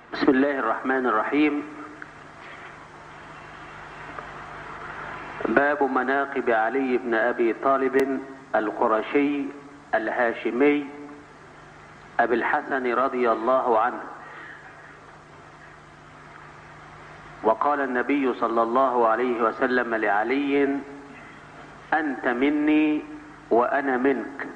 بسم الله الرحمن الرحيم باب مناقب علي بن ابي طالب القرشي الهاشمي ابي الحسن رضي الله عنه وقال النبي صلى الله عليه وسلم لعلي انت مني وانا منك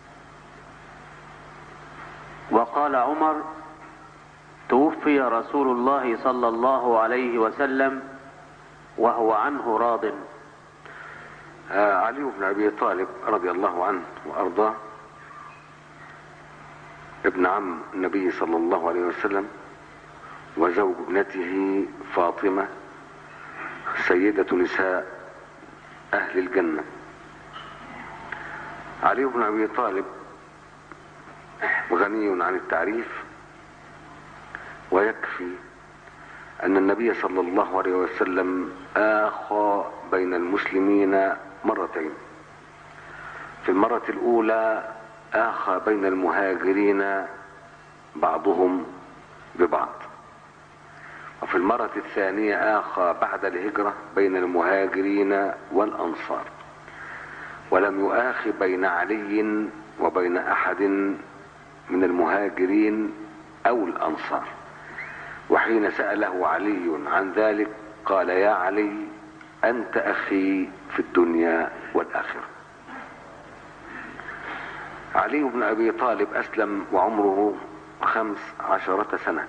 وقال عمر توفي رسول الله صلى الله عليه وسلم وهو عنه راض آه علي بن ابي طالب رضي الله عنه وارضاه ابن عم النبي صلى الله عليه وسلم وزوج ابنته فاطمه سيده نساء اهل الجنه علي بن ابي طالب غني عن التعريف ويكفي أن النبي صلى الله عليه وسلم آخى بين المسلمين مرتين في المرة الأولى آخى بين المهاجرين بعضهم ببعض وفي المرة الثانية آخى بعد الهجرة بين المهاجرين والأنصار ولم يؤاخ بين علي وبين أحد من المهاجرين أو الأنصار وحين سأله علي عن ذلك قال يا علي أنت أخي في الدنيا والآخرة علي بن أبي طالب أسلم وعمره خمس عشرة سنة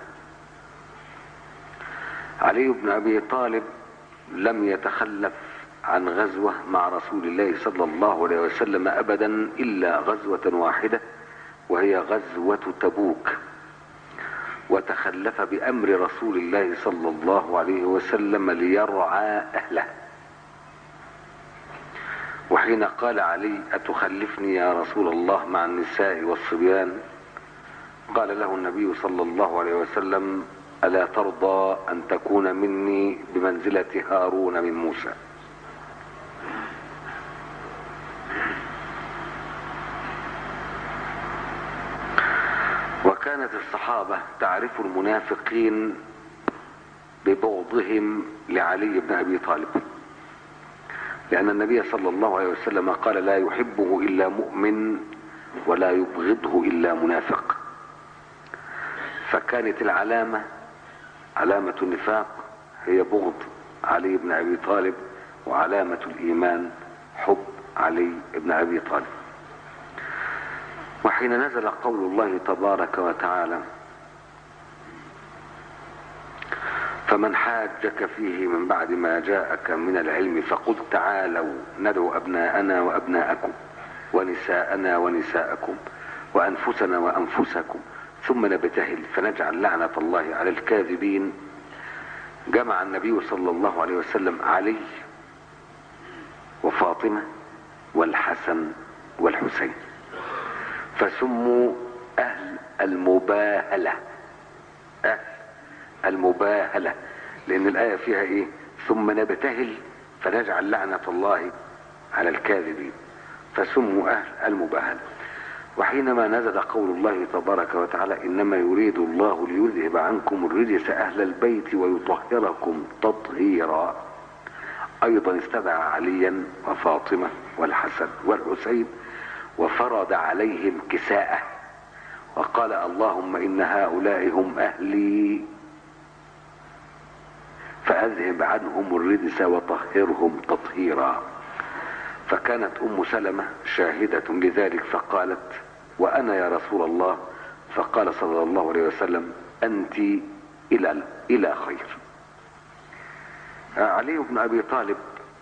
علي بن أبي طالب لم يتخلف عن غزوة مع رسول الله صلى الله عليه وسلم أبدا إلا غزوة واحدة وهي غزوة تبوك وتخلف بأمر رسول الله صلى الله عليه وسلم ليرعى أهله وحين قال علي أتخلفني يا رسول الله مع النساء والصبيان قال له النبي صلى الله عليه وسلم ألا ترضى أن تكون مني بمنزلة هارون من موسى وكانت الصحابة تعرف المنافقين ببغضهم لعلي بن أبي طالب لأن النبي صلى الله عليه وسلم قال لا يحبه إلا مؤمن ولا يبغضه إلا منافق فكانت العلامة علامة النفاق هي بغض علي بن أبي طالب وعلامة الإيمان حب علي بن أبي طالب وحين نزل قول الله تبارك وتعالى فمن حاجك فيه من بعد ما جاءك من العلم فقل تعالوا ندعو أبناءنا وأبناءكم ونساءنا ونساءكم وأنفسنا وأنفسكم ثم نبتهل فنجعل لعنة الله على الكاذبين جمع النبي صلى الله عليه وسلم علي وفاطمة والحسن والحسين فسموا أهل المباهلة أهل المباهلة لأن الآية فيها إيه ثم نبتهل فنجعل لعنة الله على الكاذبين فسموا أهل المباهلة وحينما نزل قول الله تبارك وتعالى إنما يريد الله ليذهب عنكم الرجس أهل البيت ويطهركم تطهيرا أيضا استدعى عليا وفاطمة والحسن والحسين وفرض عليهم كساءه وقال اللهم إن هؤلاء هم أهلي فأذهب عنهم الرجس وطهرهم تطهيرا فكانت أم سلمة شاهدة لذلك فقالت وأنا يا رسول الله فقال صلى الله عليه وسلم أنت إلى إلى خير علي بن أبي طالب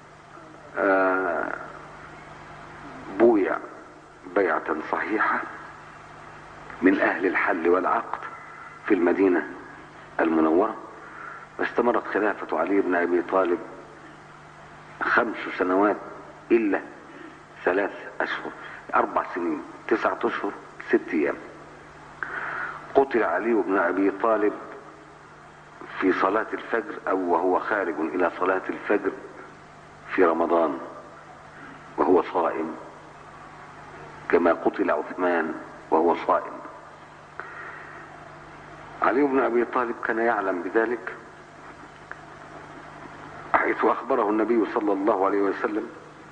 بويع بيعة صحيحة من أهل الحل والعقد في المدينة المنورة واستمرت خلافة علي بن أبي طالب خمس سنوات إلا ثلاث أشهر أربع سنين تسعة أشهر ست أيام قتل علي بن أبي طالب في صلاة الفجر أو وهو خارج إلى صلاة الفجر في رمضان وهو صائم كما قتل عثمان وهو صائم علي بن أبي طالب كان يعلم بذلك حيث أخبره النبي صلى الله عليه وسلم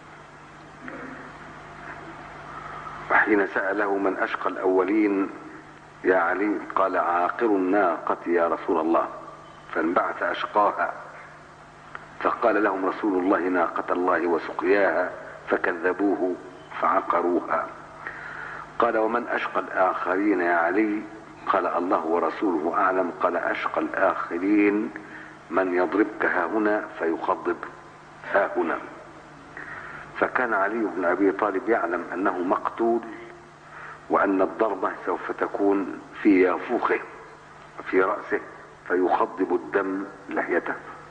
وحين سأله من أشقى الأولين يا علي قال عاقر الناقة يا رسول الله فانبعث أشقاها فقال لهم رسول الله ناقة الله وسقياها فكذبوه فعقروها قال ومن أشقى الآخرين يا علي قال الله ورسوله أعلم قال أشقى الآخرين من يضربك ها هنا فيخضب ها هنا فكان علي بن أبي طالب يعلم أنه مقتول وأن الضربة سوف تكون في يافوخه في رأسه فيخضب الدم لحيته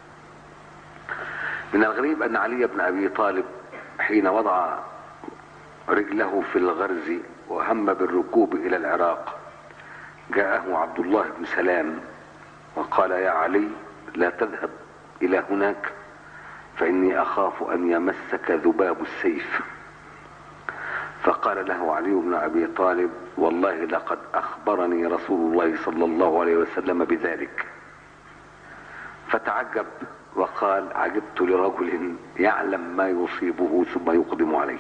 من الغريب أن علي بن أبي طالب حين وضع رجله في الغرز وهم بالركوب إلى العراق جاءه عبد الله بن سلام وقال يا علي لا تذهب إلى هناك فإني أخاف أن يمسك ذباب السيف فقال له علي بن أبي طالب والله لقد أخبرني رسول الله صلى الله عليه وسلم بذلك فتعجب وقال عجبت لرجل يعلم ما يصيبه ثم يقدم عليه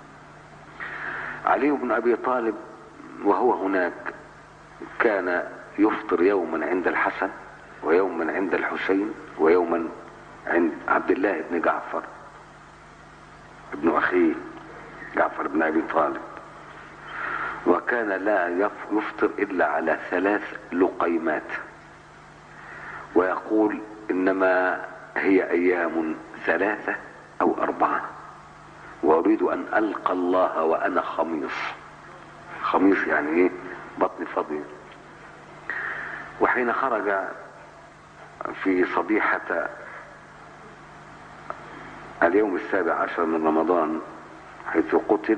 علي بن أبي طالب وهو هناك كان يفطر يوما عند الحسن ويوما عند الحسين ويوما عند عبد الله بن جعفر ابن أخيه جعفر بن أبي طالب وكان لا يفطر إلا على ثلاث لقيمات ويقول إنما هي أيام ثلاثة أو أربعة وأريد أن ألقى الله وأنا خميص خميص يعني إيه بطن فضي وحين خرج في صبيحة اليوم السابع عشر من رمضان حيث قتل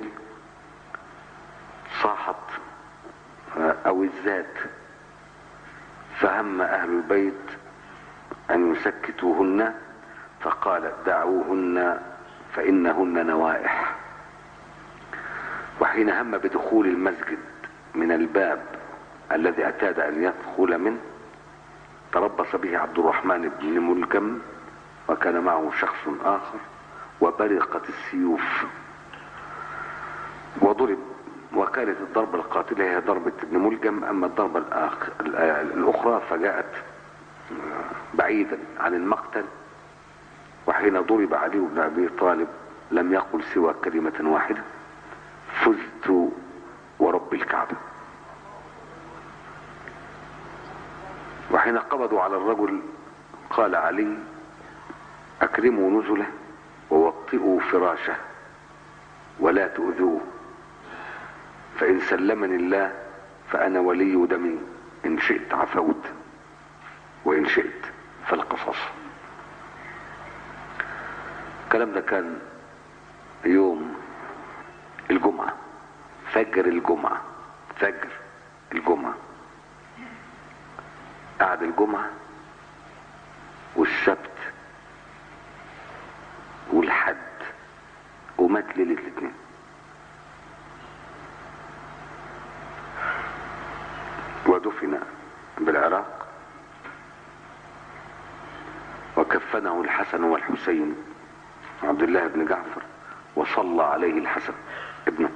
صاحت او الذات فهم اهل البيت ان يسكتوهن فقال دعوهن فانهن نوائح وحين هم بدخول المسجد من الباب الذي اعتاد ان يدخل منه تربص به عبد الرحمن بن ملكم وكان معه شخص اخر وبرقت السيوف وضرب وكانت الضربة القاتلة هي ضربة ابن ملجم أما الضربة الآخر الأخرى فجاءت بعيدا عن المقتل وحين ضرب علي بن أبي طالب لم يقل سوى كلمة واحدة فزت ورب الكعبة وحين قبضوا على الرجل قال علي أكرموا نزله ووطئوا فراشه ولا تؤذوه فإن سلمني الله فأنا ولي دمي إن شئت عفوت وإن شئت فالقصص الكلام ده كان يوم الجمعة فجر الجمعة فجر الجمعة قعد الجمعة والسبت والحد ومات ليلة الاثنين ودفن بالعراق وكفنه الحسن والحسين عبد الله بن جعفر وصلى عليه الحسن ابنه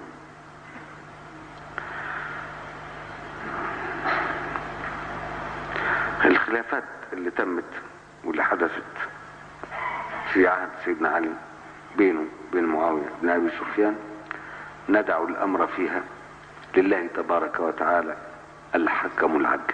الخلافات اللي تمت واللي حدثت في عهد سيدنا علي بينه بين معاوية بن أبي سفيان ندع الأمر فيها لله تبارك وتعالى الحكم العدل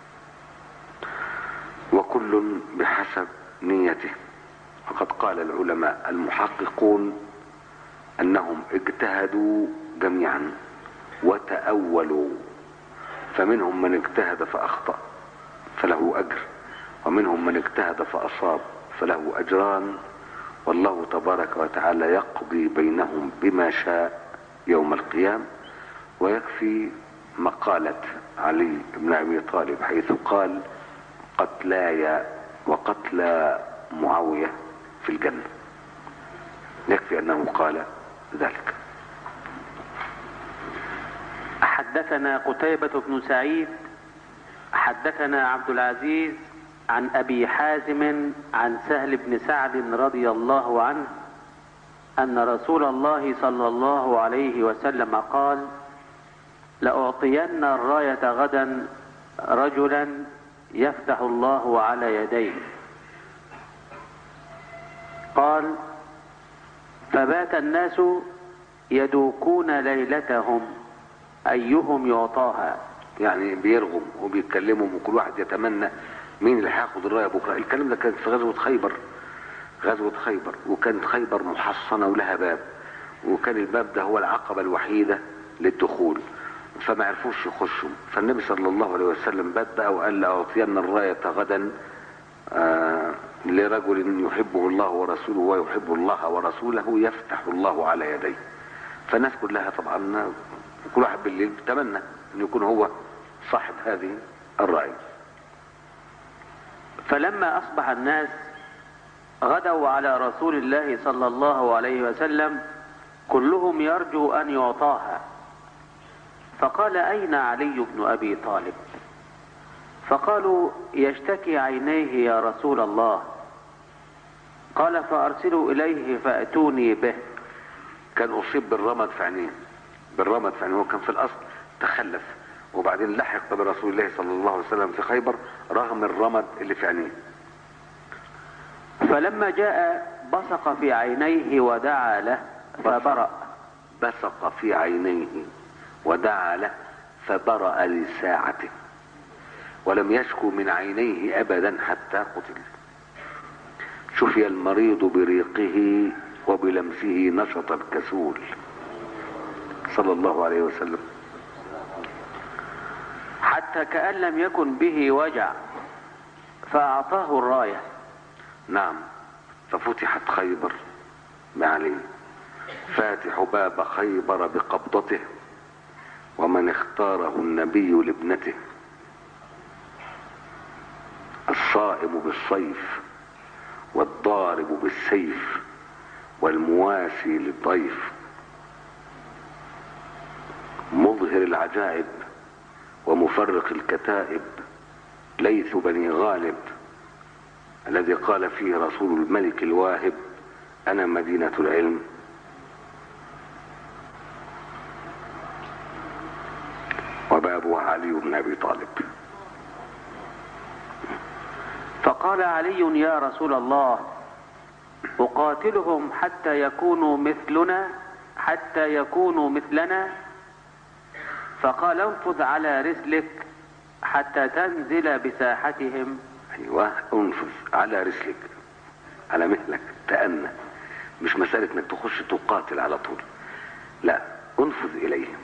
وكل بحسب نيته وقد قال العلماء المحققون أنهم اجتهدوا جميعا وتأولوا فمنهم من اجتهد فأخطأ فله أجر ومنهم من اجتهد فأصاب فله أجران والله تبارك وتعالى يقضي بينهم بما شاء يوم القيام ويكفي مقالة علي بن أبي طالب حيث قال قتلاي وقتلى معاوية في الجنة يكفي أنه قال ذلك حدثنا قتيبة بن سعيد حدثنا عبد العزيز عن أبي حازم عن سهل بن سعد رضي الله عنه أن رسول الله صلى الله عليه وسلم قال لأعطين الراية غدا رجلا يفتح الله على يديه قال فبات الناس يدوكون ليلتهم أيهم يعطاها يعني بيرغم وبيتكلموا وكل واحد يتمنى مين اللي هياخد الرايه بكره الكلام ده كان في غزوه خيبر غزوه خيبر وكانت خيبر محصنه ولها باب وكان الباب ده هو العقبه الوحيده للدخول فما عرفوش يخشوا فالنبي صلى الله عليه وسلم بات بقى وقال لاعطين الرايه غدا آه لرجل يحبه الله ورسوله ويحب الله ورسوله يفتح الله على يديه فالناس كلها طبعا كل واحد بالليل بيتمنى ان يكون هو صاحب هذه الرايه فلما أصبح الناس غدوا على رسول الله صلى الله عليه وسلم كلهم يرجو أن يعطاها فقال أين علي بن أبي طالب فقالوا يشتكي عينيه يا رسول الله قال فأرسلوا إليه فأتوني به كان اصيب بالرمد في عينيه بالرمد في عينيه هو كان في الاصل تخلف وبعدين لحق برسول الله صلى الله عليه وسلم في خيبر رغم الرمد اللي في عينيه فلما جاء بصق في عينيه ودعا له فبرأ بصق في عينيه ودعا له فبرأ لساعته ولم يشكو من عينيه ابدا حتى قتل شفي المريض بريقه وبلمسه نشط الكسول صلى الله عليه وسلم حتى كأن لم يكن به وجع فأعطاه الراية نعم ففتحت خيبر بعلي فاتح باب خيبر بقبضته ومن اختاره النبي لابنته الصائم بالصيف والضارب بالسيف والمواسي للضيف مظهر العجائب ومفرق الكتائب ليث بني غالب الذي قال فيه رسول الملك الواهب انا مدينه العلم وبابها علي بن ابي طالب فقال علي يا رسول الله أقاتلهم حتى يكونوا مثلنا حتى يكونوا مثلنا فقال انفذ على رسلك حتى تنزل بساحتهم ايوه انفذ على رسلك على مهلك تأنى مش مسألة انك تخش تقاتل على طول لا انفذ اليهم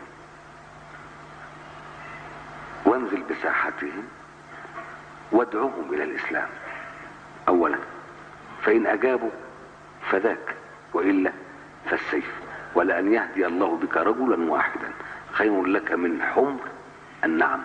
وانزل بساحتهم وادعوهم الى الاسلام اولا فان اجابوا فذاك والا فالسيف ولان يهدي الله بك رجلا واحدا خير لك من حمر النعم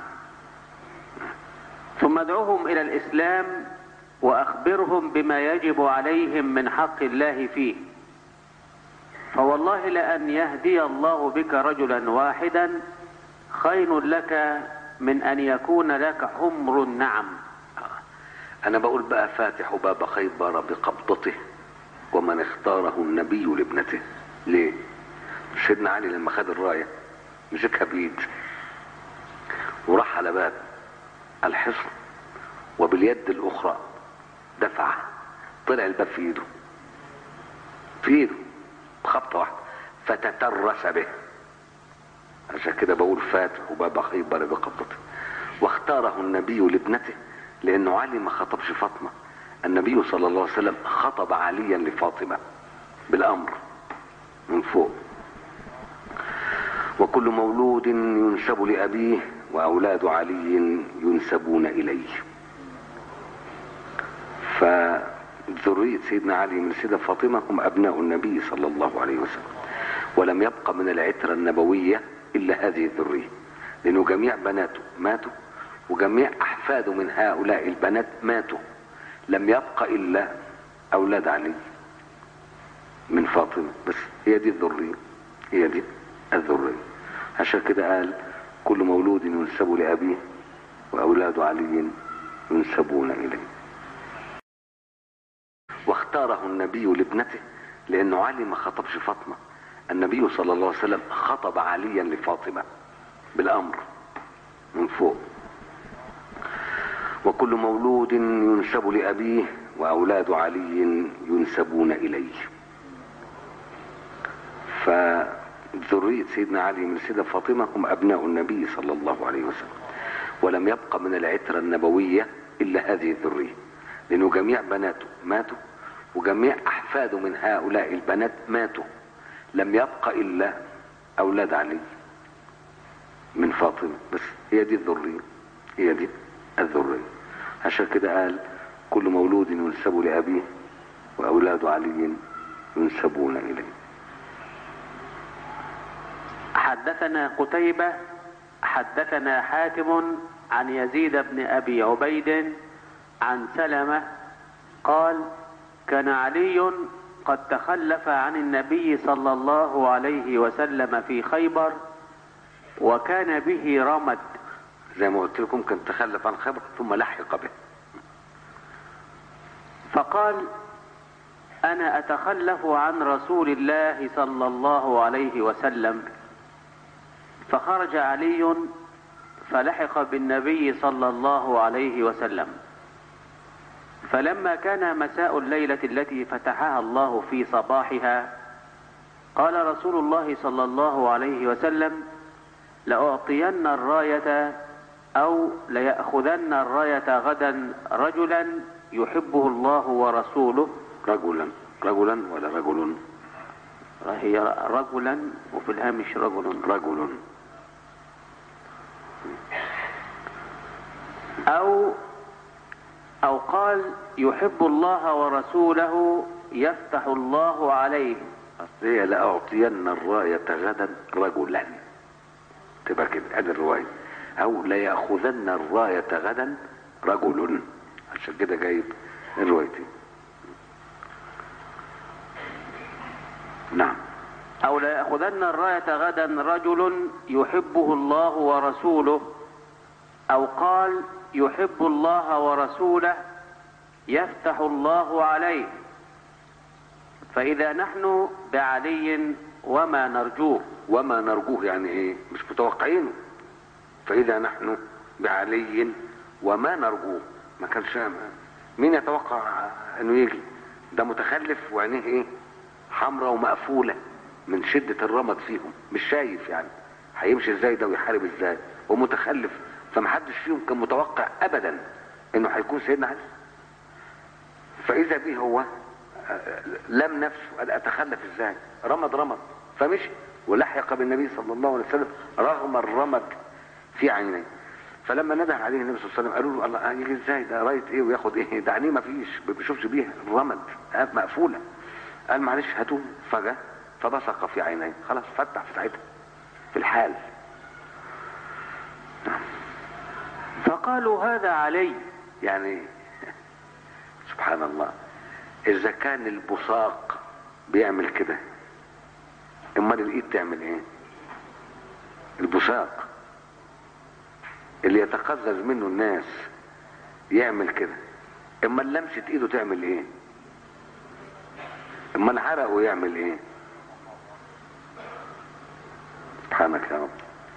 ثم ادعوهم إلى الإسلام وأخبرهم بما يجب عليهم من حق الله فيه فوالله لأن يهدي الله بك رجلا واحدا خير لك من أن يكون لك حمر النعم انا بقول بقى فاتح باب خيبر بقبضته ومن اختاره النبي لابنته ليه سيدنا علي لما خد الرايه مسكها بايد وراح على باب الحصن وباليد الاخرى دفع طلع الباب في ايده في ايده بخبطه واحده فتترس به عشان كده بقول فاتح باب خيبر بقبضته واختاره النبي لابنته لانه علي ما خطبش فاطمه النبي صلى الله عليه وسلم خطب عليا لفاطمه بالامر من فوق وكل مولود ينسب لابيه واولاد علي ينسبون اليه فذريه سيدنا علي من السيده فاطمه هم ابناء النبي صلى الله عليه وسلم ولم يبق من العتره النبويه الا هذه الذريه لانه جميع بناته ماتوا وجميع احفاده من هؤلاء البنات ماتوا لم يبق الا اولاد علي من فاطمه بس هي دي الذريه هي دي الذريه عشان كده قال كل مولود ينسب لابيه وأولاد علي ينسبون إليه واختاره النبي لابنته لأنه علي ما خطبش فاطمة النبي صلى الله عليه وسلم خطب عليا لفاطمة بالأمر من فوق وكل مولود ينسب لأبيه وأولاد علي ينسبون إليه فذرية سيدنا علي من سيدة فاطمة هم أبناء النبي صلى الله عليه وسلم ولم يبق من العترة النبوية إلا هذه الذرية لأنه جميع بناته ماتوا وجميع أحفاده من هؤلاء البنات ماتوا لم يبق إلا أولاد علي من فاطمة بس هي دي الذرية هي دي الذرية عشان كده قال كل مولود ينسب لأبيه وأولاد علي ينسبون إليه حدثنا قتيبة حدثنا حاتم عن يزيد بن أبي عبيد عن سلمة قال كان علي قد تخلف عن النبي صلى الله عليه وسلم في خيبر وكان به رمد زي ما قلت لكم كان تخلف عن خبر ثم لحق به فقال انا اتخلف عن رسول الله صلى الله عليه وسلم فخرج علي فلحق بالنبي صلى الله عليه وسلم فلما كان مساء الليله التي فتحها الله في صباحها قال رسول الله صلى الله عليه وسلم لاعطين الرايه او لياخذن الرايه غدا رجلا يحبه الله ورسوله رجلا رجلا ولا رجل هي رجلا وفي الهامش رجل رجل أو أو قال يحب الله ورسوله يفتح الله عليه أصل هي لأعطين الراية غدا رجلا تبقى كده ادي الرواية أو ليأخذن الراية غدا رجل عشان كده جايب الروايتين نعم أو ليأخذن الراية غدا رجل يحبه الله ورسوله أو قال يحب الله ورسوله يفتح الله عليه فإذا نحن بعلي وما نرجوه وما نرجوه يعني ايه مش متوقعينه فاذا نحن بعلي وما نرجوه ما كانش مين يتوقع انه يجي ده متخلف وعينيه ايه حمراء ومقفوله من شده الرمد فيهم مش شايف يعني هيمشي ازاي ده ويحارب ازاي ومتخلف فمحدش فيهم كان متوقع ابدا انه هيكون سيدنا علي فاذا به هو لم نفسه قال اتخلف ازاي رمد رمد فمشي ولحق بالنبي صلى الله عليه وسلم رغم الرمد في عينيه فلما نده عليه النبي صلى الله عليه وسلم قالوا له الله يجي ازاي ده رايه ايه وياخد ايه ده عينيه ما فيش ما بيشوفش بيها الرمد مقفوله قال معلش هاتوه فجاه فبصق في عينيه خلاص فتح في ساعتها في الحال فقالوا هذا علي يعني سبحان الله اذا كان البصاق بيعمل كده امال الايد تعمل ايه البصاق اللي يتقزز منه الناس يعمل كده امال لمسة ايده تعمل ايه امال عرقه يعمل ايه سبحانك يا رب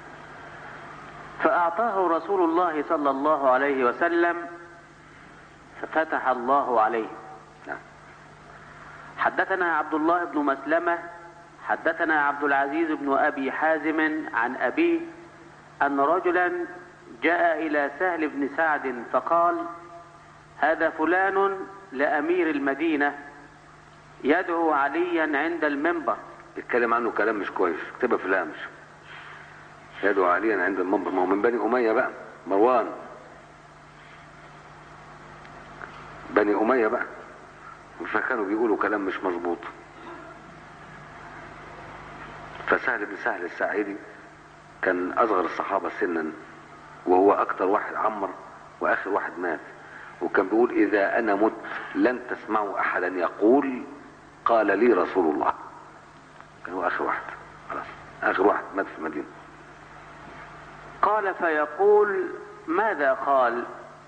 فأعطاه رسول الله صلى الله عليه وسلم ففتح الله عليه نعم. حدثنا عبد الله بن مسلمة حدثنا عبد العزيز بن أبي حازم عن أبيه أن رجلا جاء إلى سهل بن سعد فقال هذا فلان لأمير المدينة يدعو عليا عند المنبر يتكلم عنه كلام مش كويس اكتبها في الهامش يدعو عليا عند المنبر ما هو من بني أمية بقى مروان بني أمية بقى فكانوا بيقولوا كلام مش مظبوط فسهل بن سهل الساعدي كان أصغر الصحابة سنا وهو أكتر واحد عمر وآخر واحد مات وكان بيقول إذا أنا مت لن تسمعوا أحدا يقول قال لي رسول الله كان هو آخر واحد خلاص آخر واحد مات في المدينة قال فيقول ماذا قال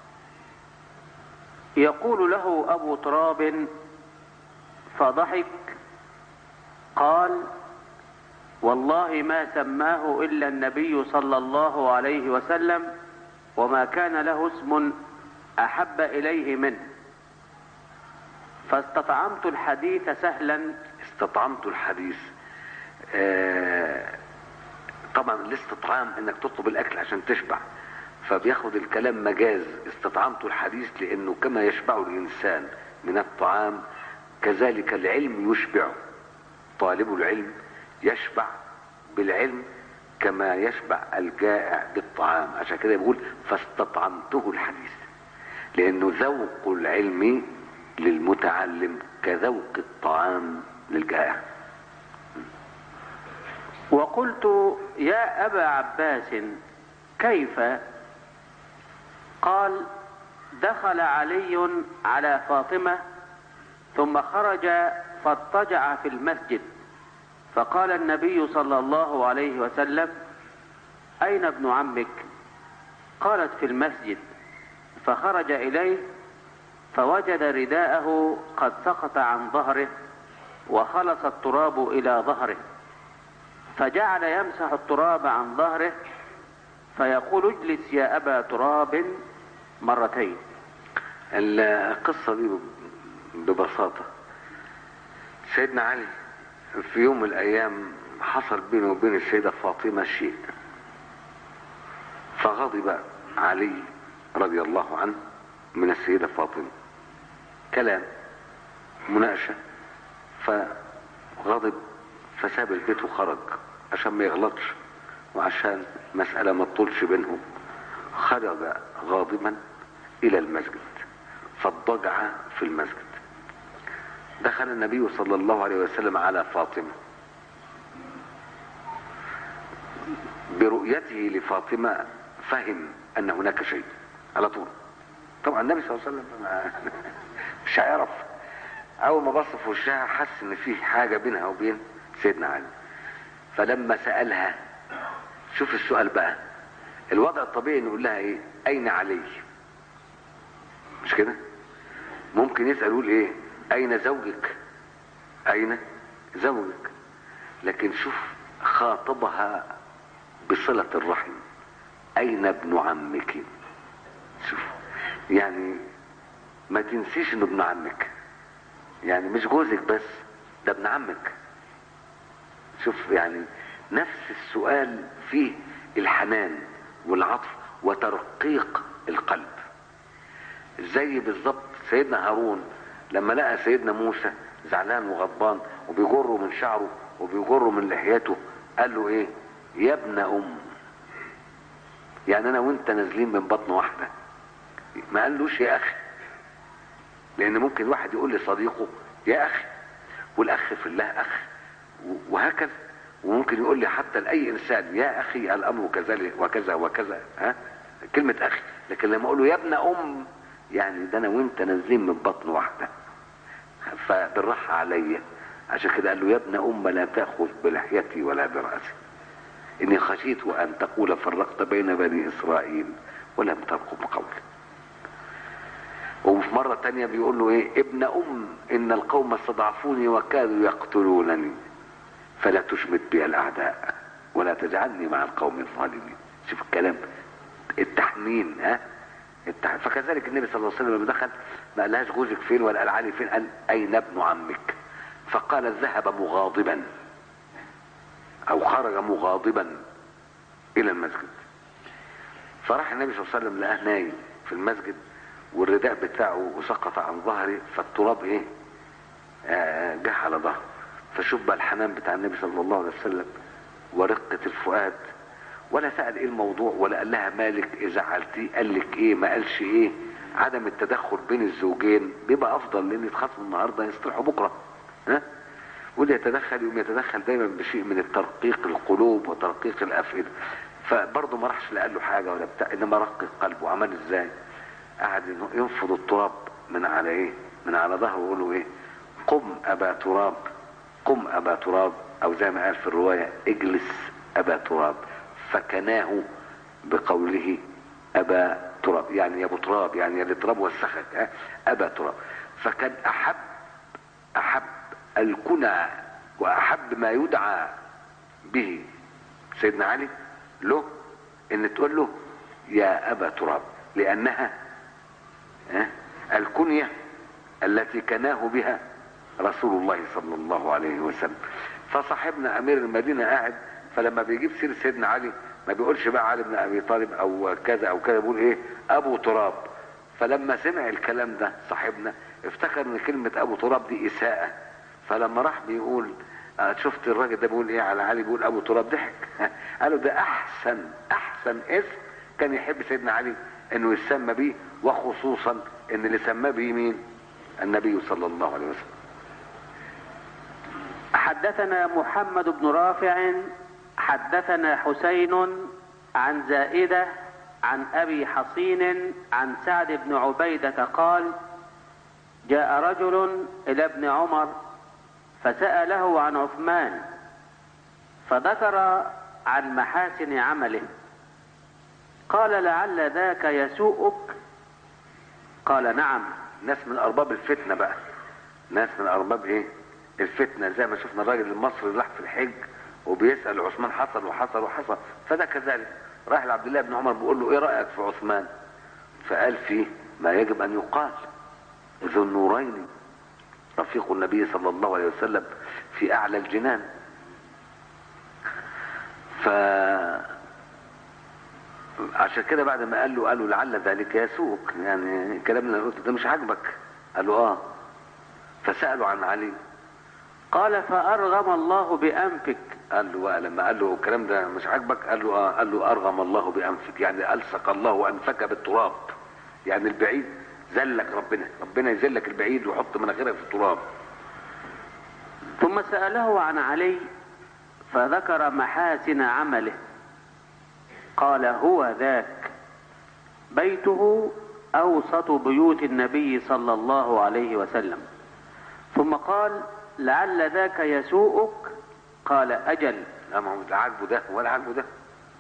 يقول له أبو تراب فضحك قال والله ما سماه إلا النبي صلى الله عليه وسلم وما كان له اسم أحب إليه منه فاستطعمت الحديث سهلا استطعمت الحديث آه طبعا الاستطعام انك تطلب الاكل عشان تشبع فبياخد الكلام مجاز استطعمت الحديث لانه كما يشبع الانسان من الطعام كذلك العلم يشبعه طالب العلم يشبع بالعلم كما يشبع الجائع بالطعام عشان كده بيقول فاستطعمته الحديث لانه ذوق العلم للمتعلم كذوق الطعام للجائع وقلت يا أبا عباس كيف قال دخل علي على فاطمة ثم خرج فاضطجع في المسجد فقال النبي صلى الله عليه وسلم أين ابن عمك قالت في المسجد فخرج إليه فوجد رداءه قد سقط عن ظهره وخلص التراب إلى ظهره فجعل يمسح التراب عن ظهره فيقول اجلس يا أبا تراب مرتين القصة دي ببساطة سيدنا علي في يوم من الأيام حصل بينه وبين السيدة فاطمة شيء فغضب علي رضي الله عنه من السيدة فاطمة كلام مناقشة فغضب فساب البيت وخرج عشان ما يغلطش وعشان مسألة ما تطولش بينهم خرج غاضبا إلى المسجد فاضطجع في المسجد دخل النبي صلى الله عليه وسلم على فاطمة برؤيته لفاطمة فهم أن هناك شيء على طول طبعا النبي صلى الله عليه وسلم مش هيعرف أول ما بص في وشها حس إن في حاجة بينها وبين سيدنا علي فلما سألها شوف السؤال بقى الوضع الطبيعي نقول لها ايه اين علي مش كده ممكن يسأل يقول ايه اين زوجك اين زوجك لكن شوف خاطبها بصلة الرحم اين ابن عمك شوف يعني ما تنسيش انه ابن عمك يعني مش جوزك بس ده ابن عمك شوف يعني نفس السؤال فيه الحنان والعطف وترقيق القلب زي بالظبط سيدنا هارون لما لقى سيدنا موسى زعلان وغضبان وبيجره من شعره وبيجره من لحيته قال له ايه يا ابن ام يعني انا وانت نازلين من بطن واحده ما قالوش يا اخي لان ممكن واحد يقول لصديقه يا اخي والاخ في الله اخ وهكذا وممكن يقول لي حتى لاي انسان يا اخي الامر كذلك وكذا وكذا ها كلمه اخي لكن لما اقول له يا ابن ام يعني ده انا وانت نازلين من بطن واحده فبالراحه عليا عشان كده قال له يا ابن ام لا تاخذ بلحيتي ولا براسي اني خشيت ان تقول فرقت بين بني اسرائيل ولم ترقب قولي وفي مرة تانية بيقول له ايه ابن ام ان القوم استضعفوني وكادوا يقتلونني فلا تشمت بي الاعداء ولا تجعلني مع القوم الظالمين شوف الكلام التحمين ها التح... فكذلك النبي صلى الله عليه وسلم لما دخل ما قالهاش جوزك فين ولا قال علي فين قال اين ابن عمك فقال ذهب مغاضبا او خرج مغاضبا الى المسجد فراح النبي صلى الله عليه وسلم لقاه نايم في المسجد والرداء بتاعه سقط عن ظهري فالتراب ايه آه جه على ظهره فشوف بقى الحنان بتاع النبي صلى الله عليه وسلم ورقة الفؤاد ولا سأل ايه الموضوع ولا قال لها مالك ايه زعلتيه قال لك ايه ما قالش ايه عدم التدخل بين الزوجين بيبقى افضل لان يتخاصموا النهارده يصلحوا بكره ها واللي يتدخل يقوم يتدخل دايما بشيء من الترقيق القلوب وترقيق الافئده فبرضه ما راحش لا قال له حاجه ولا بتاع انما رقق قلبه عمل ازاي قعد ينفض التراب من على ايه من على ظهره ويقول له ايه قم ابا تراب قم ابا تراب او زي ما قال في الروايه اجلس ابا تراب فكناه بقوله ابا تراب يعني يا ابو تراب يعني يا اللي تراب وسخك ها؟ ابا تراب فكان احب احب الكنى واحب ما يدعى به سيدنا علي له ان تقول له يا ابا تراب لانها ها؟ الكنيه التي كناه بها رسول الله صلى الله عليه وسلم فصاحبنا امير المدينه قاعد فلما بيجيب سيره سيدنا علي ما بيقولش بقى علي بن ابي طالب او كذا او كذا بيقول ايه ابو تراب فلما سمع الكلام ده صاحبنا افتكر ان كلمه ابو تراب دي اساءه فلما راح بيقول آه، شفت الراجل ده بيقول ايه على علي بيقول ابو تراب ضحك قالوا ده احسن احسن اسم كان يحب سيدنا علي انه يسمى بيه وخصوصا ان اللي سماه بيه مين النبي صلى الله عليه وسلم حدثنا محمد بن رافع حدثنا حسين عن زائدة عن أبي حصين عن سعد بن عبيدة قال جاء رجل إلى ابن عمر فسأله عن عثمان فذكر عن محاسن عمله قال لعل ذاك يسوءك قال نعم ناس من ارباب الفتنه بقى ناس من ارباب ايه الفتنه زي ما شفنا الراجل المصري اللي راح في الحج وبيسال عثمان حصل وحصل وحصل فده كذلك راح لعبد الله بن عمر بيقول له ايه رايك في عثمان فقال فيه ما يجب ان يقال ذو النورين رفيق النبي صلى الله عليه وسلم في اعلى الجنان ف عشان كده بعد ما قال له قال له لعل ذلك يسوق يعني الكلام اللي أنا قلته ده مش عاجبك قال له اه فسأله عن علي قال فأرغم الله بأنفك قال له بقى لما قال له الكلام ده مش عاجبك قال له اه قال له ارغم الله بانفك يعني الصق الله انفك بالتراب يعني البعيد ذلك ربنا ربنا يذلك البعيد ويحط مناخيرك في التراب ثم سأله عن علي فذكر محاسن عمله قال هو ذاك بيته أوسط بيوت النبي صلى الله عليه وسلم ثم قال لعل ذاك يسوءك قال أجل لا ما هو لا عاجبه ده ولا عاجبه ده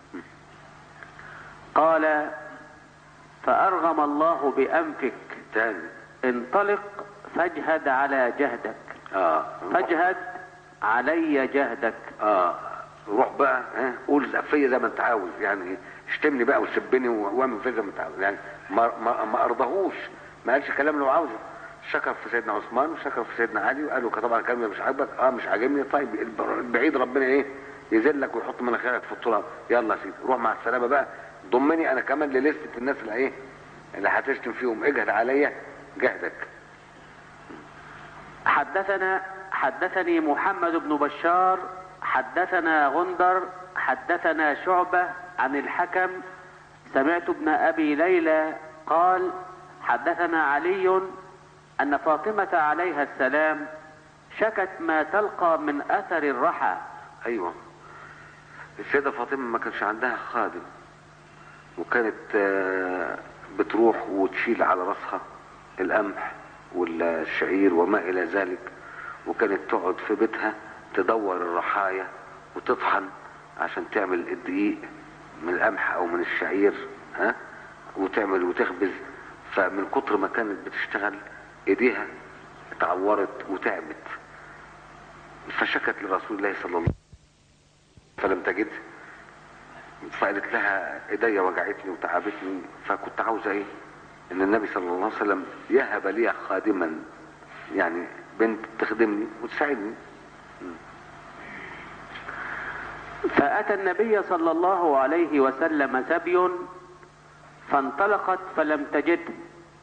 قال فأرغم الله بأنفك تاني انطلق فاجهد على جهدك اه فاجهد علي جهدك اه روح بقى ها قول فيا زي ما انت عاوز يعني اشتمني بقى وسبني واعمل فيا زي ما انت عاوز يعني ما ما, ما ارضاهوش ما قالش كلام اللي هو عاوزه شكر في سيدنا عثمان وشكر في سيدنا علي وقال له طبعا الكلام ده مش عاجبك اه مش عاجبني طيب البعيد ربنا ايه يذلك ويحط مناخيرك في التراب يلا يا سيدي روح مع السلامه بقى ضمني انا كمان لليسته الناس اللي ايه اللي هتشتم فيهم اجهد عليا جهدك حدثنا حدثني محمد بن بشار حدثنا غندر حدثنا شعبة عن الحكم سمعت ابن أبي ليلى قال حدثنا علي أن فاطمة عليها السلام شكت ما تلقى من أثر الرحى ايوه السيدة فاطمة ما كانش عندها خادم وكانت آه، بتروح وتشيل على راسها القمح والشعير وما الى ذلك وكانت تقعد في بيتها تدور الرحايا وتطحن عشان تعمل الدقيق من القمح او من الشعير ها وتعمل وتخبز فمن كتر ما كانت بتشتغل ايديها اتعورت وتعبت فشكت لرسول الله صلى الله عليه وسلم فلم تجد فقالت لها ايديا وجعتني وتعبتني فكنت عاوزه ايه ان النبي صلى الله عليه وسلم يهب لي خادما يعني بنت تخدمني وتساعدني فأتى النبي صلى الله عليه وسلم سبي فانطلقت فلم تجده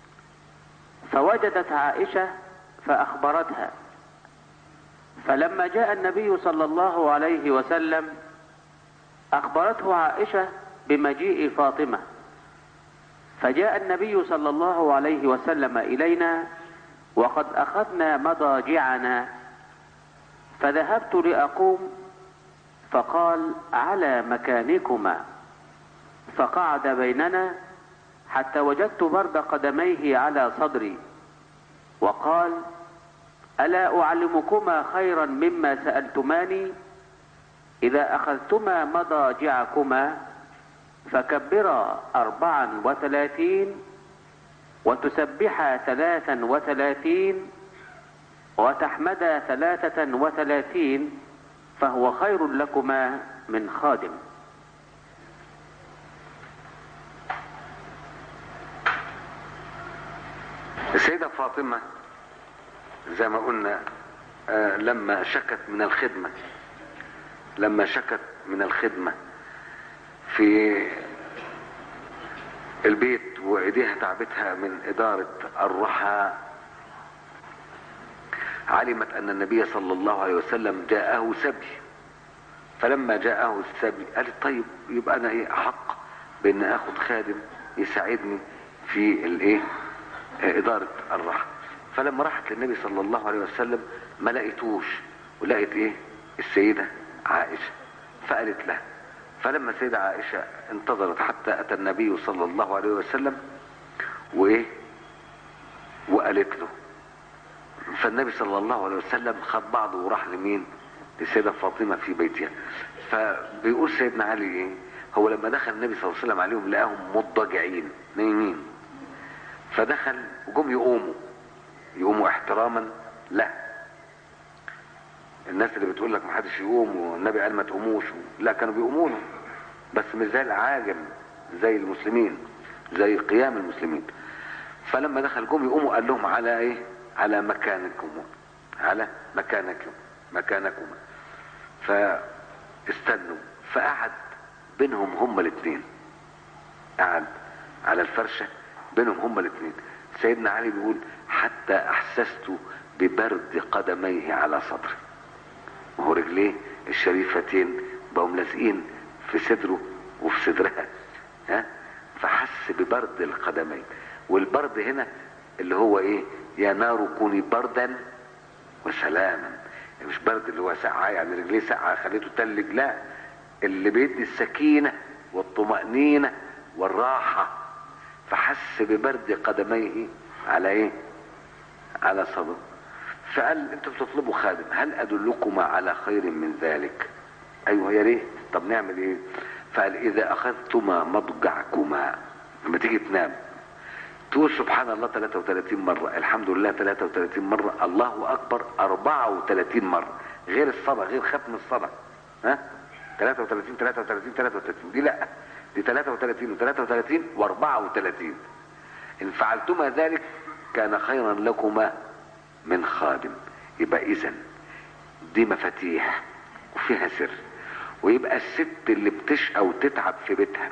فوجدت عائشة فأخبرتها فلما جاء النبي صلى الله عليه وسلم أخبرته عائشة بمجيء فاطمة فجاء النبي صلى الله عليه وسلم إلينا وقد أخذنا مضاجعنا فذهبت لأقوم فقال على مكانكما فقعد بيننا حتى وجدت برد قدميه على صدري وقال الا اعلمكما خيرا مما سالتماني اذا اخذتما مضاجعكما فكبرا أربعا وثلاثين وتسبحا ثلاثا وثلاثين وتحمدا ثلاثة وثلاثين فهو خير لكما من خادم السيدة فاطمة زي ما قلنا آه لما شكت من الخدمة لما شكت من الخدمة في البيت وايديها تعبتها من ادارة الرحى علمت ان النبي صلى الله عليه وسلم جاءه سبي فلما جاءه السبي قالت طيب يبقى انا ايه احق بان اخد خادم يساعدني في الايه ادارة الرحى فلما راحت للنبي صلى الله عليه وسلم ما لقيتوش ولقيت ايه السيدة عائشة فقالت له فلما السيدة عائشة انتظرت حتى اتى النبي صلى الله عليه وسلم وايه وقالت له فالنبي صلى الله عليه وسلم خد بعضه وراح لمين للسيدة فاطمة في بيتها فبيقول سيدنا علي ايه هو لما دخل النبي صلى الله عليه وسلم عليهم لقاهم مضجعين نايمين فدخل وجم يقوموا يقوموا احتراما له الناس اللي بتقول لك ما حدش يقوم والنبي قال ما تقوموش لا كانوا بيقوموا له بس مش زي العاجم زي المسلمين زي قيام المسلمين فلما دخل جم يقوموا قال لهم على ايه على مكانكم على مكانكم مكانكما فاستنوا فقعد بينهم هما الاثنين قعد على الفرشه بينهم هما الاثنين سيدنا علي بيقول حتى احسست ببرد قدميه على صدري وهو رجليه الشريفتين بقوا لازقين في صدره وفي صدرها ها فحس ببرد القدمين والبرد هنا اللي هو ايه يا نار كوني بردا وسلاما مش برد اللي هو سقعة يعني رجليه سقعة خليته تلج لا اللي بيدي السكينة والطمأنينة والراحة فحس ببرد قدميه على ايه على صدره فقال انتوا بتطلبوا خادم هل ادلكما على خير من ذلك ايوه يا ريت طب نعمل ايه فقال اذا اخذتما مضجعكما لما تيجي تنام تقول سبحان الله 33 مرة الحمد لله 33 مرة الله أكبر 34 مرة غير الصلاة غير ختم الصلاة ها 33 33 33 دي لا دي 33 و33 و34 إن فعلتما ذلك كان خيرا لكما من خادم يبقى إذا دي مفاتيح وفيها سر ويبقى الست اللي بتشقى وتتعب في بيتها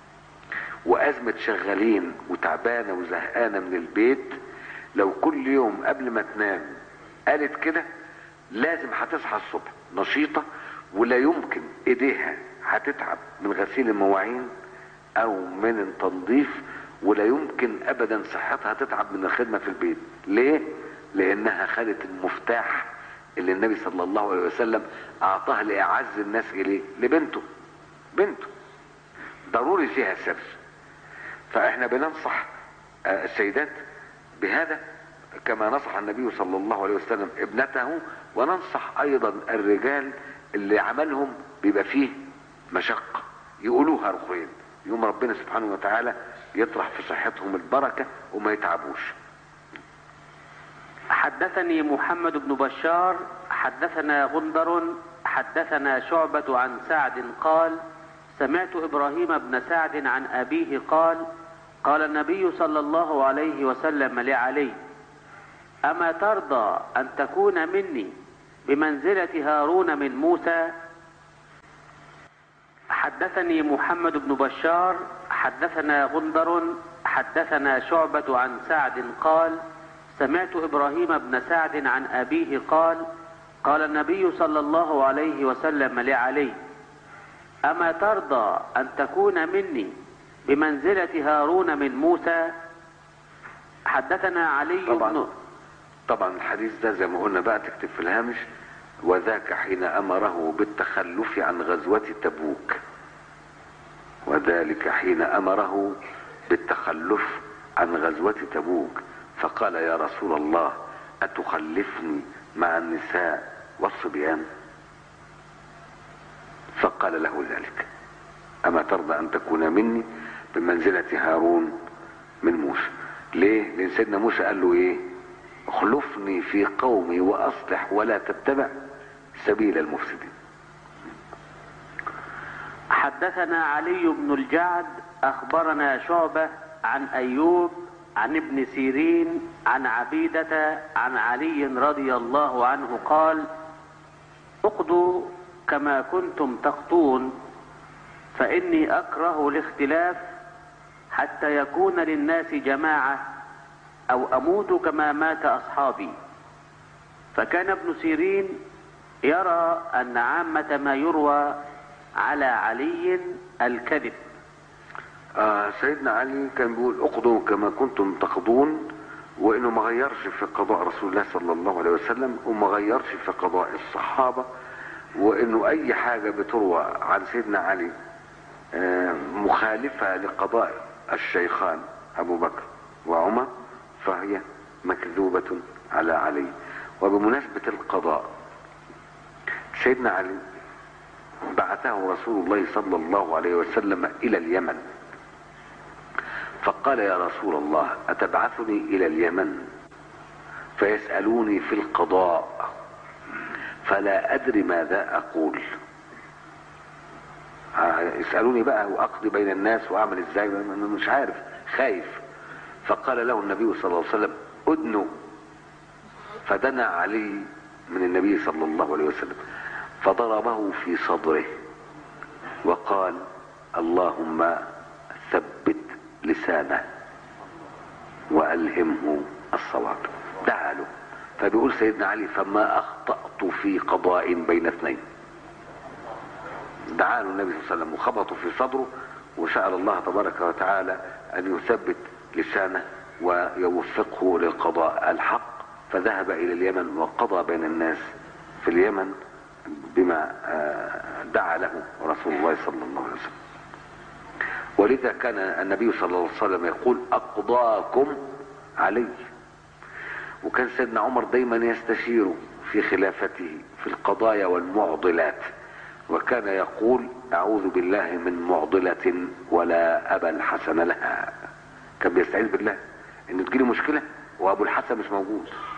وأزمة شغالين وتعبانة وزهقانة من البيت لو كل يوم قبل ما تنام قالت كده لازم هتصحى الصبح نشيطة ولا يمكن ايديها هتتعب من غسيل المواعين او من التنظيف ولا يمكن ابدا صحتها تتعب من الخدمة في البيت ليه لانها خدت المفتاح اللي النبي صلى الله عليه وسلم اعطاه لاعز الناس اليه لبنته بنته ضروري فيها سر فاحنا بننصح السيدات بهذا كما نصح النبي صلى الله عليه وسلم ابنته وننصح ايضا الرجال اللي عملهم بيبقى فيه مشقة يقولوها رخوين يوم ربنا سبحانه وتعالى يطرح في صحتهم البركة وما يتعبوش حدثني محمد بن بشار حدثنا غندر حدثنا شعبة عن سعد قال سمعت إبراهيم بن سعد عن أبيه قال قال النبي صلى الله عليه وسلم لعلي أما ترضى أن تكون مني بمنزلة هارون من موسى حدثني محمد بن بشار حدثنا غندر حدثنا شعبة عن سعد قال سمعت إبراهيم بن سعد عن أبيه قال قال النبي صلى الله عليه وسلم لعلي أما ترضى أن تكون مني بمنزلة هارون من موسى حدثنا علي طبعا بن طبعا الحديث ده زي ما قلنا بقى تكتب في الهامش وذاك حين امره بالتخلف عن غزوة تبوك وذلك حين امره بالتخلف عن غزوة تبوك فقال يا رسول الله اتخلفني مع النساء والصبيان فقال له ذلك أما ترضى أن تكون مني بمنزلة هارون من موسى ليه؟ لأن سيدنا موسى قال له إيه؟ اخلفني في قومي وأصلح ولا تتبع سبيل المفسدين حدثنا علي بن الجعد أخبرنا شعبة عن أيوب عن ابن سيرين عن عبيدة عن علي رضي الله عنه قال اقضوا كما كنتم تخطون فإني أكره الاختلاف حتى يكون للناس جماعة أو أموت كما مات أصحابي فكان ابن سيرين يرى أن عامة ما يروى على علي الكذب آه سيدنا علي كان بيقول اقضوا كما كنتم تقضون وانه ما غيرش في قضاء رسول الله صلى الله عليه وسلم وما غيرش في قضاء الصحابة وانه اي حاجة بتروى عن سيدنا علي آه مخالفة لقضاء الشيخان ابو بكر وعمر فهي مكذوبة على علي وبمناسبة القضاء سيدنا علي بعثه رسول الله صلى الله عليه وسلم الى اليمن فقال يا رسول الله اتبعثني الى اليمن فيسالوني في القضاء فلا ادري ماذا اقول يسالوني بقى واقضي بين الناس واعمل ازاي انا مش عارف خايف فقال له النبي صلى الله عليه وسلم ادنوا فدنا علي من النبي صلى الله عليه وسلم فضربه في صدره وقال اللهم ثبت لسانه والهمه الصواب دعا له فبيقول سيدنا علي فما اخطأت في قضاء بين اثنين دعا له النبي صلى الله عليه وسلم وخبطه في صدره وسأل الله تبارك وتعالى ان يثبت لسانه ويوفقه للقضاء الحق فذهب الى اليمن وقضى بين الناس في اليمن بما دعا له رسول الله صلى الله عليه وسلم ولذا كان النبي صلى الله عليه وسلم يقول اقضاكم علي وكان سيدنا عمر دايما يستشير في خلافته في القضايا والمعضلات وكان يقول اعوذ بالله من معضلة ولا ابا الحسن لها كان بيستعيذ بالله ان تجيله مشكلة وابو الحسن مش موجود